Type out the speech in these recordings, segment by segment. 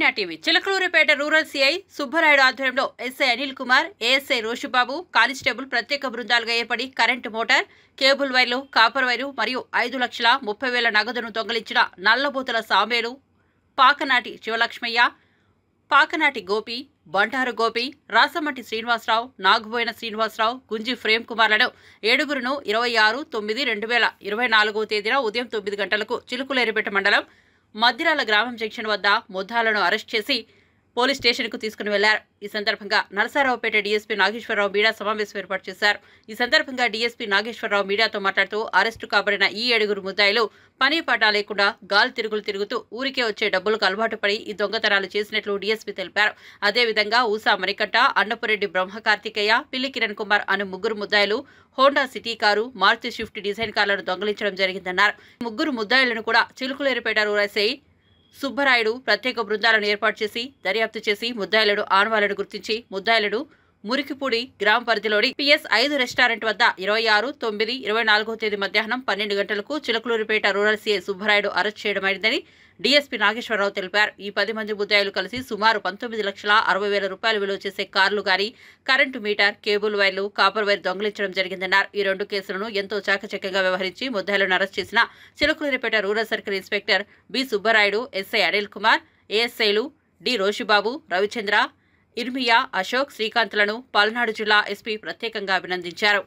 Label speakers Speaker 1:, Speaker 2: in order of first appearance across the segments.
Speaker 1: Meena TV Chilakaluripet rural CI Subbarayudu ఆధ్వర్యంలో SI Anil Kumar ASI Roshubabu constable ప్రత్యేక బృందాలుగా ఏర్పడి కరెంటు మోటార్ కేబుల్ వైర్లు కాపర్ వైరు మరియు ఐదు లక్షల ముప్పై వేల నగదును దొంగలించిన నల్లబూతుల సామేలు పాకనాటి శివలక్ష్మయ్య పాకనాటి గోపి బంటారు గోపి రాసమంటి శ్రీనివాసరావు నాగుబోయిన శ్రీనివాసరావు గుంజి ప్రేమ్ కుమార్లను ఏడుగురును ఇరవై ఆరు తొమ్మిది రెండు వేల ఇరవై నాలుగవ తేదీన ఉదయం తొమ్మిది గంటలకు చిలుకులేరిపేట మండలం మద్దిరాల గ్రామం జంక్షన్ వద్ద ముద్దాలను అరెస్ట్ చేసి పోలీస్ స్టేషన్కు తీసుకుని వెళ్లారు ఈ సందర్భంగా నరసారావుపేట డీఎస్పీ నాగేశ్వరరావు మీడియా సమావేశం ఏర్పాటు చేశారు ఈ సందర్భంగా డీఎస్పీ నాగేశ్వరరావు మీడియాతో మాట్లాడుతూ అరెస్టు కాబడిన ఈ ఏడుగురు ముద్దాయిలు పని పాట లేకుండా గాలి తిరుగులు తిరుగుతూ ఊరికే వచ్చే డబ్బులకు అలవాటు పడి ఈ దొంగతనాలు చేసినట్లు డీఎస్పీ తెలిపారు అదేవిధంగా ఊసా మరికట్ట అన్నపురెడ్డి బ్రహ్మ కార్తికేయ పిల్లి కిరణ్ కుమార్ అను ముగ్గురు ముద్దాయిలు Honda City car Maruti Swift design కార్లను దొంగలించడం జరిగిందన్నారు ముగ్గురు ముద్దాయిలను కూడా చిలుకులేరుపేట రూరసై సుబ్బరాయుడు ప్రత్యేక బృందాలను ఏర్పాటు చేసి దర్యాప్తు చేసి ముద్దాయిలను ఆనవాలను గుర్తించి ముద్దాయిలను మురికిపూడి గ్రామ పరిధిలోని పిఎస్ ఐదు రెస్టారెంట్ వద్ద ఇరవై ఆరు తొమ్మిది ఇరవై నాలుగో తేదీ మధ్యాహ్నం పన్నెండు గంటలకు Chilakaluripet rural CI Subbarayudu arrest చేయడమైందని డీఎస్పీ నాగేశ్వరరావు తెలిపారు ఈ పది మంది ముద్దాయిలు కలిసి సుమారు పంతొమ్మిది లక్షల అరవై వేల రూపాయలు విలువ చేసే కార్లు గాని కరెంటు మీటర్ కేబుల్ వైర్లు కాపర్ వైర్ దొంగిలించడం జరిగిందన్నారు ఈ రెండు కేసులను ఎంతో చాకచక్యంగా వ్యవహరించి ముద్దాయిలను అరెస్ట్ చేసిన Chilakaluripet rural circle inspector B Subbarayudu SI Anil Kumar ఏఎస్ఐలు డి రోషిబాబు రవిచంద్ర ఇర్మియా అశోక్ శ్రీకాంత్లను పల్నాడు జిల్లా ఎస్పీ ప్రత్యేకంగా అభినందించారు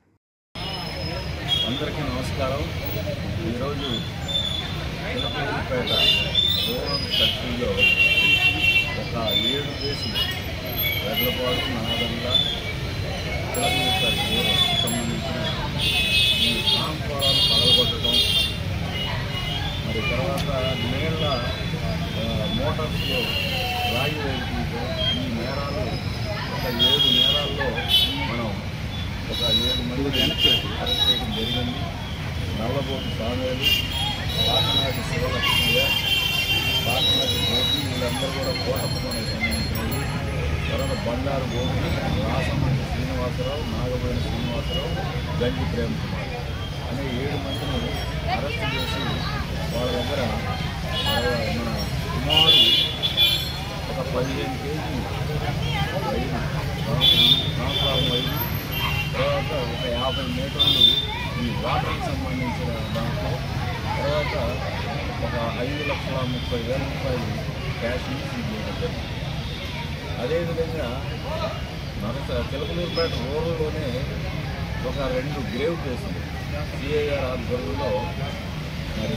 Speaker 2: అందరికీ నమస్కారం ఈరోజు చిలకలూరిపేట రూరల్ సర్కిల్లో ఒక ఏడు కేసులు వెడ్లపాడు నాదంగా చిలకలూరిపేట రూరల్ సంబంధించిన ఈ ట్రాన్స్ఫారాలు పగలగొట్టడం మరి తర్వాత నీళ్ళ ఆ, మోటార్స్లో రాయి వేయడంతో ఈ నేరాలు ఒక ఏడు నేరాల్లో మనం ఒక ఏడు మంది అరెస్ట్ చేయడం జరిగింది నల్లబోటు సామేలు పాకనాటి శివలక్ష్మయ్య పాకనాటి గోపి వీళ్ళందరూ కూడా కోటప్పడానికి సంబంధించినవి తర్వాత బండారు గోపి రాసమంటి శ్రీనివాసరావు నాగబోయిన శ్రీనివాసరావు గంటి ప్రేమ్ కుమార్ అనే ఏడు మందిని అరెస్ట్ చేసి వాళ్ళ దగ్గర ఆ, మన సుమారు ఒక పదిహేను కేజీ వైరు ట్రాన్స్ఫార్మర్ వైరు తర్వాత ఒక యాభై మీటర్లు ఈ వాటర్కి సంబంధించిన దాంట్లో తర్వాత ఒక ఐదు లక్షల ముప్పై వేల రూపాయలు క్యాష్ సీజ్ చేయడం జరిగింది అదేవిధంగా నరస చిలకలూరుపేట రూరల్లోనే ఒక రెండు గ్రేవ్ కేసులు సిఐఆర్ ఆధ్వర్యంలో మరి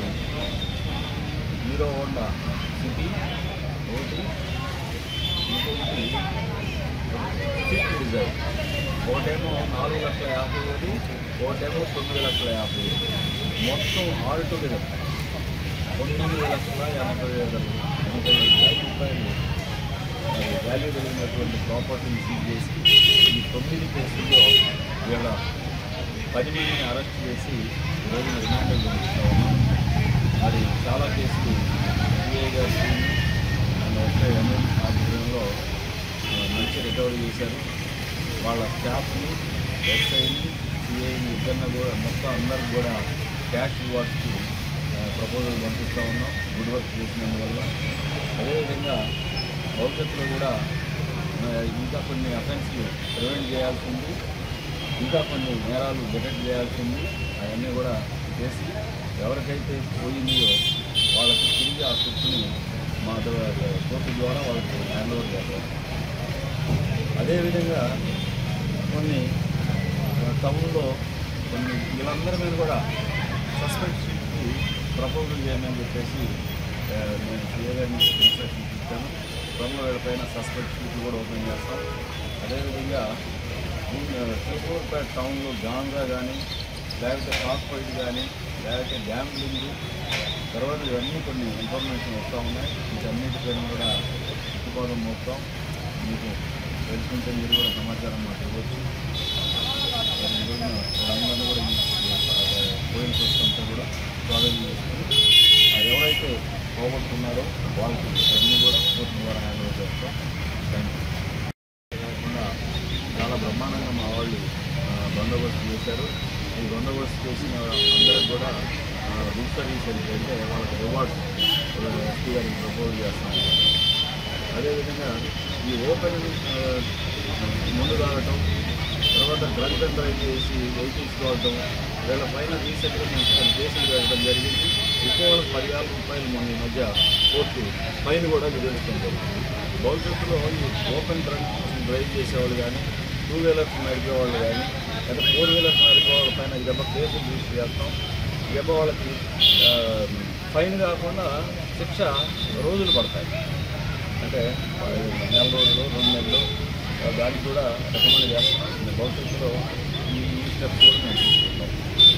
Speaker 2: హీరో హోండా సిటీ ఒకటి ఇంకొకటి స్విఫ్ట్ డిజైర్ ఒకటేమో నాలుగు లక్షల యాభై వేలు ఒకటేమో తొమ్మిది లక్షల యాభై వేలు మొత్తం ఆల్ టుగెదర్ తొమ్మిది లక్షల ఎనభై వేల ఎనభై ఐదు వేల రూపాయలు మరి వాల్యూ కలిగినటువంటి ప్రాపర్టీని సీజ్ చేసి ఈ తొమ్మిది కేసుల్లో వీళ్ళ పది మందిని అరెస్ట్ చేసి ఈరోజు రిమాండ్ పంపిస్తా ఉన్నాం మరి చాలా కేసులు సిఐ గారి టీం అండ్ ఎస్ఐ ఎంఎం ఆధ్వర్యంలో ఆ, మంచి రికవరీ చేశారు వాళ్ళ స్టాఫ్ని ఎస్ఐని సిఐని ఇద్దరిని కూడా మొత్తం అందరికి కూడా క్యాష్ రివార్డ్స్కి ప్రపోజల్ పంపిస్తూ ఉన్నాం గుడ్ వర్క్ చేసినందువల్ల అదేవిధంగా భవిష్యత్తులో కూడా ఆ, ఇంకా కొన్ని అఫెన్స్లు ప్రివెంట్ చేయాల్సింది ఇంకా కొన్ని నేరాలు డిటెక్ట్ చేయాల్సింది అవన్నీ కూడా చేసి ఎవరికైతే పోయిందో వాళ్ళకి తిరిగి ఆ సొత్తుని మా ద్వారా కోర్టు ద్వారా వాళ్ళకి హ్యాండ్ ఓవర్ చేస్తారు అదేవిధంగా కొన్ని ఆ, టౌన్లో కొన్ని వీళ్ళందరి మీద కూడా సస్పెక్ట్ షీట్కి ప్రపోజల్ చేయమని చెప్పేసి ఆ, నేను సీఏ గారిని ఇన్స్ట్రక్షన్స్ ఇచ్చాను త్వరలో వీళ్ళపైన సస్పెక్ట్ షీట్లు కూడా ఓపెన్ చేస్తాం అదేవిధంగా తిరుపూర్పేట టౌన్లో గాంగా కానీ లేకపోతే కాక్ఫైట్ కానీ లేకపోతే గ్యాంబ్లింగ్ తర్వాత ఇవన్నీ కొన్ని ఇన్ఫర్మేషన్ వస్తూ ఉన్నాయి వీటన్నిటిపైన కూడా ఉత్తుకోవడం మోపుతాం మీకు తెలుసుకుంటే మీరు కూడా సమాచారం మాకు ఇవ్వచ్చు మరి ఈ రోజున వాళ్ళందరినీ కూడా ఈ పోయిన చూసుకుంటే కూడా స్వాగతం చేసుకుని ఆ ఎవరైతే పోగొట్టుకున్నారో వాళ్ళకి అన్నీ కూడా కోర్టు ద్వారా హ్యాండ్ ఓవర్ చేస్తాం థ్యాంక్ యూ కాకుండా చాలా బ్రహ్మాండంగా మా వాళ్ళు ఆ, బందోబస్తు చేశారు ఈ బందోబస్తు చేసిన అందరికి కూడా రూట్ సర్వీస్ అంటే వాళ్ళకి రివార్డ్స్ ఎస్పీ గారికి ప్రపోజ్ చేస్తాం అదేవిధంగా ఈ ఓపెన్ ఆ, ముందు తాగటం తర్వాత డ్రగ్ అండ్ డ్రైవ్ చేసి వెహికల్స్ వాడటం వీళ్ళ పైన రీసెటిల్మెంట్ కేసులు పెట్టడం జరిగింది ఎక్కువ పదివేల రూపాయలు మొన్న ఈ మధ్య కోర్టు ఫైన్ కూడా విధించడం జరిగింది భవిష్యత్తులో ఈ ఓపెన్ డ్రగ్ డ్రైవ్ చేసేవాళ్ళు కానీ టూ వీలర్స్ నడిపేవాళ్ళు కానీ లేదా ఫోర్ వీలర్స్ నడిపే వాళ్ళ పైన దెబ్బ కేసులు రిజిస్టర్ చేస్తాం దెబ్బ వాళ్ళకి ఆ, ఫైన్ కాకుండా శిక్ష రోజులు పడతాయి అంటే ఆ, నెల రోజులు రెండు నెలలు ఆ, దానికి కూడా రికమెండ్ చేస్తున్నాం భవిష్యత్తులో ఈ ఈ స్టెప్స్ కూడా మేము తీసుకుంటాం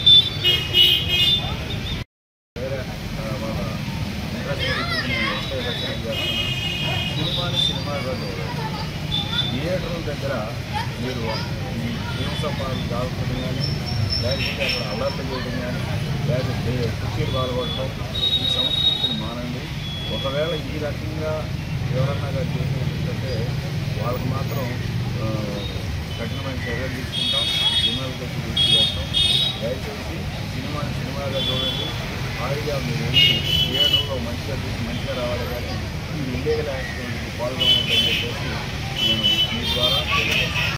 Speaker 2: వేరే ఆ, మన ఇండస్ట్రీ ఒకటే రికమెండ్ చేస్తున్నాం సినిమాని సినిమాగా చూడాలి థియేటర్ల దగ్గర మీరు ఈ హింసపాలు దాల్చడం కానీ లేకపోతే అక్కడ అలర్ట్ చేయడం కానీ లేకపోతే కుర్చీలు పాల్గొనడం ఈ సంస్కృతిని మానండి ఒకవేళ ఈ రకంగా ఎవరన్నా కానీ చేసేటంటే వాళ్ళకి మాత్రం ఆ, కఠినమైన చర్యలు తీసుకుంటాం క్రిమినల్ కేసు రిజిస్టర్ చేస్తాం దయచేసి సినిమాని సినిమాగా చూడండి హాయిగా మీరు వెళ్ళి థియేటర్లో మంచిగా చూసి మంచిగా రావాలి కానీ ఈ ఇల్లీగల్ యాక్టివిటీకి పాల్గొనదని చెప్పేసి నేను మీ ద్వారా తెలియజేస్తాను